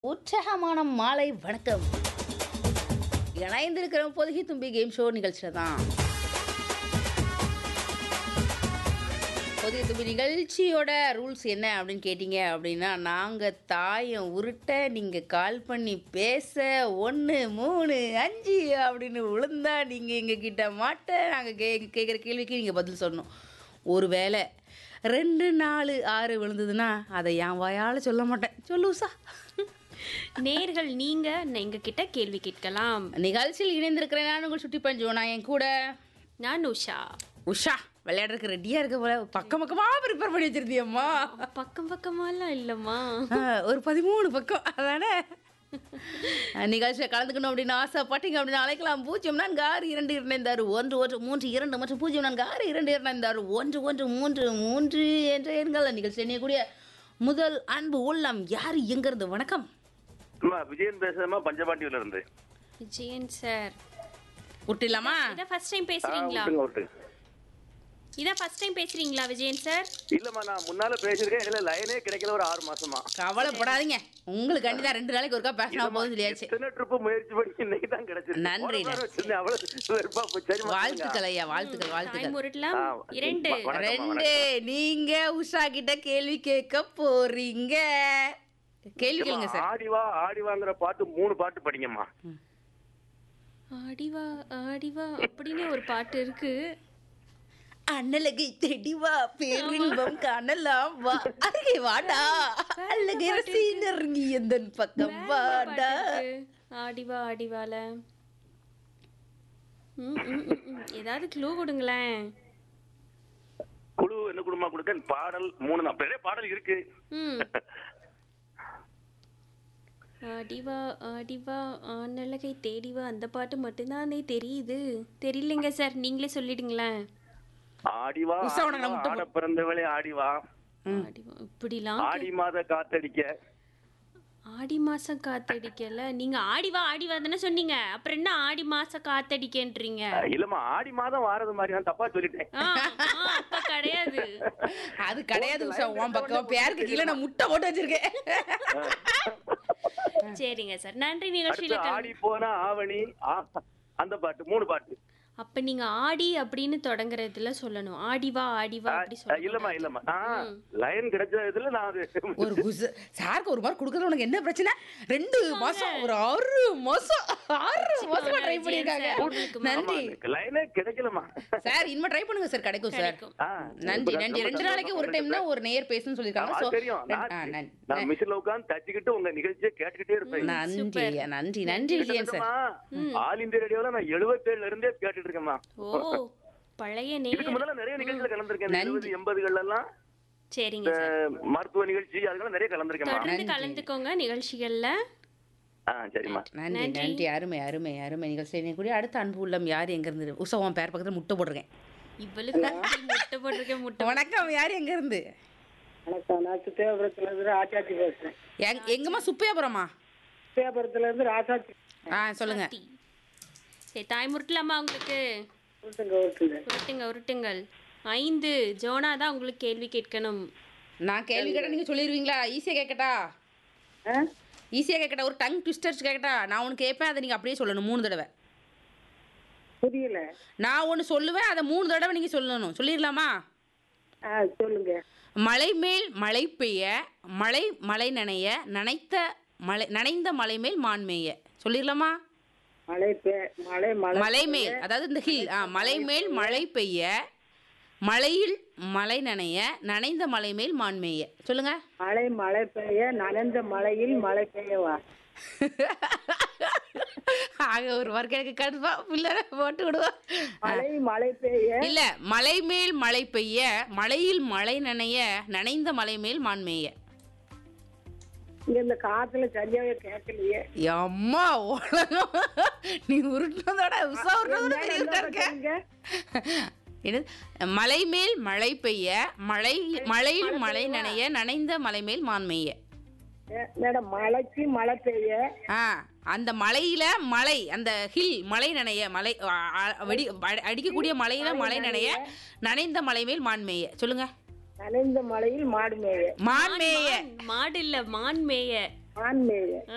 உற்சாகமான மாலை வணக்கம் இணைந்திருக்கிற பொதுகி தும்பி கேம் ஷோ நிகழ்ச்சியில் தான் பொதுகி தும்பி நிகழ்ச்சியோட ரூல்ஸ் என்ன அப்படின்னு கேட்டிங்க அப்படின்னா நாங்கள் தாயம் உருட்ட நீங்கள் கால் பண்ணி பேச ஒன்று மூணு அஞ்சு அப்படின்னு விழுந்தா நீங்கள் எங்கள் கிட்ட மாட்ட நாங்கள் கே கேட்குற கேள்விக்கு நீங்கள் பதில் சொல்லணும் ஒருவேளை ரெண்டு நாலு ஆறு விழுந்ததுன்னா அதை என் வாயால் சொல்ல மாட்டேன் சொல்லு உஷா நேர்கள் நீங்க எங்க கிட்ட கேள்வி கேட்கலாம் நிகழ்ச்சியில் இணைந்திருக்கிறேன் நான் உங்கள் சுட்டி பஞ்சு நான் என் கூட நான் உஷா உஷா விளையாடுறதுக்கு ரெடியாக இருக்க போல பக்கம் பக்கமாக ப்ரிப்பேர் பண்ணி வச்சிருந்தியம்மா பக்கம் பக்கமாலாம் இல்லம்மா ஆ, ஒரு பதிமூணு பக்கம் அதானே நிகழ்ச்சியில் கலந்துக்கணும் அப்படின்னு ஆசைப்பட்டீங்க அப்படின்னு அழைக்கலாம் பூஜ்ஜியம் நான்கு ஆறு இரண்டு இரண்டாறு ஒன்று ஒன்று மூன்று இரண்டு மற்றும் பூஜ்ஜியம் நான்கு ஆறு இரண்டு இரண்டாறு ஒன்று ஒன்று மூன்று மூன்று என்ற எண்கள் நிகழ்ச்சி எண்ணக்கூடிய முதல் அன்பு உள்ளம் யார் எங்கிருந்து வணக்கம் அம்மா விஜயன் பேசுறமா பஞ்சபாண்டியில இருந்து விஜயன் சார் விட்டுலாமா இதான் ஃபர்ஸ்ட் டைம் ஆ, பேசுறீங்களா விட்டுங்க விட்டு இதான் ஃபர்ஸ்ட் டைம் பேசுறீங்களா விஜயன் சார் இல்லம்மா நான் முன்னால பேசிருக்கேன் இதுல லைனே கிடைக்கல ஒரு ஆறு மாசமா கவலைப்படாதீங்க உங்களுக்கு தான் ரெண்டு நாளைக்கு ஒருக்கா பேசினா போதும் சொல்லியாச்சு எத்தனை ட்ரிப் முயற்சி பண்ணி இன்னைக்கு தான் கிடைச்சிருக்கு நன்றி, போன வாரம் வச்சிருந்தேன், அவ்வளவு வெறுப்பா போச்சு. சரிம்மா, வாழ்த்துக்கள் ஐயா வாழ்த்துக்கள் டைம் வாழ்த்துக்கள் உருட்டலாம் ஆ, இரண்டு வ- வணக்கம்மா, ரெண்டு நீங்க உஷா கிட்ட கேள்வி கேட்க போறீங்க கேள்வி கேளுங்க ஏம்மா, சார் ஆடிவா ஆடிவாங்கிற பாட்டு மூணு பாட்டு படிங்கம்மா ஆடிவா ஆடிவா அப்படின்னு ஒரு பாட்டு இருக்கு அண்ணலகை தெடிவா பேரின்பம் காணலாம் வா அருகே வாடா அழகை ரசி நெருங்கி எந்த பக்கம் வாடா பாட்டு இருக்கு. ஆடிவா ஆடிவால ம், ம், ம், ம். ஏதாவது க்ளூ கொடுங்களேன் குழு என்ன குடும்பமா கொடுக்க பாடல் மூணு தான் பெரிய பாடல் இருக்கு ம் ஆடிவா ஆடிவா ஆனழகை தேடிவா அந்த பாட்டு மட்டும்தானே தெரியுது தெரியலைங்க சார் நீங்களே சொல்லிடுங்களேன் ஆடிவா உஷா, உனக்கு நான் ஆடிவா, முட்டை ஆட பிறந்தவளே ஆடிவா ஆடிவா இப்படிலாம் ஆடி மாத காத்தடிக்க ஆடி மாசம் காத்தடிக்கல நீங்க ஆடிவா ஆடிவா தானே சொன்னீங்க அப்புறம் என்ன ஆடி மாசம் காத்தடிக்கன்றீங்க இல்லம்மா ஆடி மாதம் வாரது மாதிரி நான் தப்பா சொல்லிட்டேன் ஆ, ஆ, அப்ப கிடையாது அது கிடையாது உஷா உன் பக்கம் பேருக்கு கீழே நான் முட்டை போட்டு வச்சிருக்கேன் சரிங்க சார் நன்றி நிகழ்ச்சியில அடுத்து கலந்து- ஆடி போனா ஆவணி ஆ, அந்த பாட்டு மூணு பாட்டு அப்ப நீங்க ஆடி அப்படின்னு தொடங்குறதுல சொல்லணும் ஆடிவா ஆடிவா அப்படி ஆ, சொல்லணும் இல்லம்மா இல்லம்மா நான் லைன் கிடைச்ச இதுல நான் அது ஒரு குசு சாருக்கு ஒரு மார்க் கொடுக்கறது உனக்கு என்ன பிரச்சனை ரெண்டு மாசம் ஒரு ஆறு மாசம் ஆறு மாசமா ட்ரை பண்ணிருக்காங்க உங்களுக்கு நன்றி லைனே கிடைக்கலமா சார் இனிமே ட்ரை பண்ணுங்க சார் கிடைக்கும் சார் கிடைக்கும். ஆ, நன்றி ரொம்ப நன்றி ரெண்டு சந்தோஷம். நாளைக்கு ஒரு டைம் தான் ஒரு நேயர் பேசணும்னு சொல்லிருக்காங்க ஆமா, சோ தெரியும் ரெண்டு- ஆ, நான் நன்றி. நான் மிஷின்ல உட்கார்ந்து தச்சுக்கிட்டு உங்க நிகழ்ச்சியை கேட்டுக்கிட்டே இருப்பேன் நன்றி ஐயா நன்றி நன்றி விஜயன் சார் கிட்டத்தட்டமா, ஆல் இந்தியா ரேடியோல நான் 77 இருந்தே கேட்டுட்டு இருக்கேன்மா ஓ பழைய இதுக்கு நேர் முதல்ல நிறைய நிகழ்ச்சியில கலந்துருக்கேன் நன்றி. எழுபது எண்பதுகள்ல எல்லாம் சரிங்க சார் அஹ், மருத்துவ நிகழ்ச்சி அதுக்கெல்லாம் நிறைய கலந்துருக்கேன்மா தொடர்ந்து கலந்துக்கோங்க நிகழ்ச்சிகள்ல ஆ சரிம்மா நன்றி நன்றி அருமை அருமை அருமை நிகழ்ச்சி கூடிய அடுத்த அன்பு உள்ளம் யார் எங்க இருந்து உஷாவும் பேர் பக்கத்துல முட்டை போட்டிருக்கேன் இவளுக்கு முட்டை போட்டிருக்கேன் முட்டை வணக்கம் யார் எங்க இருந்து வணக்கம் நான் சுத்தியாபுரத்துல இருந்து ராஜாச்சி பேசுறேன் எங்- எங்கம்மா சுப்பையாபுரமா சுத்தியாபுரத்துல இருந்து ராஜாச்சி ஆ சொல்லுங்க சரி. சரி தாய் முருட்டலாமா உங்களுக்கு ஒருத்தங்க ஒருத்தங்க உருட்டுங்க உருட்டுங்கள் ஐந்து ஜோனா தான் உங்களுக்கு கேள்வி கேட்கணும் நான் கேள்வி கேட்டா நீங்க சொல்லிடுவீங்களா ஈஸியா கேட்கட்டா ஆ? ஈஸியா கேட்கட்டா ஒரு டங் ட்விஸ்டர்ஸ் கேட்கட்டா நான் ஒன்று கேட்பேன் அதை நீங்க அப்படியே சொல்லணும் மூணு தடவை புரியல நான் ஒன்று சொல்லுவேன் அதை மூணு தடவை நீங்க சொல்லணும் சொல்லிடலாமா ஆ சொல்லுங்க மலை மேல் மழை பெய்ய மழை மழை நனைய நனைத்த மலை நனைந்த மலை மேல் மான் மேய சொல்லிடலாமா மழை பெ- மழை மழை மலை மேல் அதாவது இந்த ஹில் ஆ மலை மேல் மழை பெய்ய மலையில் மலை நனைய நனைந்த மலை மேல் மான் மேய சொல்லுங்க மழை மழை பெய்ய நனைந்த மழையில் மழை பெய்யவா ஆக ஒரு வார்த்தை எனக்கு கடுப்பா பிள்ளை போட்டு விடுவா மழை மழை பெய்ய இல்ல மலை மேல் மழை பெய்ய மலையில் மழை நனைய நனைந்த மலை மேல் மான் மேய இங்க இந்த காத்துல சரியாவே கேட்கலையே அம்மா உலகம் நீ உருட்டினதோட உஷா உருட்டினதோட மேல பெரிய என்ன இருக்க சொல்றீங்க? என்னது? மலை மேல் மழை பெய்ய மழை மழையில் மழை நனைய நனைந்த மலை மேல் மான் மேய ஏ, மேடம் மழைக்கு மழை பெய்ய ஆ அந்த மலையில மலை அந்த ஹில் மலை நனைய மலை அ, அ, வெடி அடி- அடிக்கக்கூடிய மலையில மலை நனைய நனைந்த மலை மேல் மான் மேய சொல்லுங்க நனைந்த மழையில் மாடு மேய மான் மேய மான், மாடு இல்ல மான் மேய மான் மேய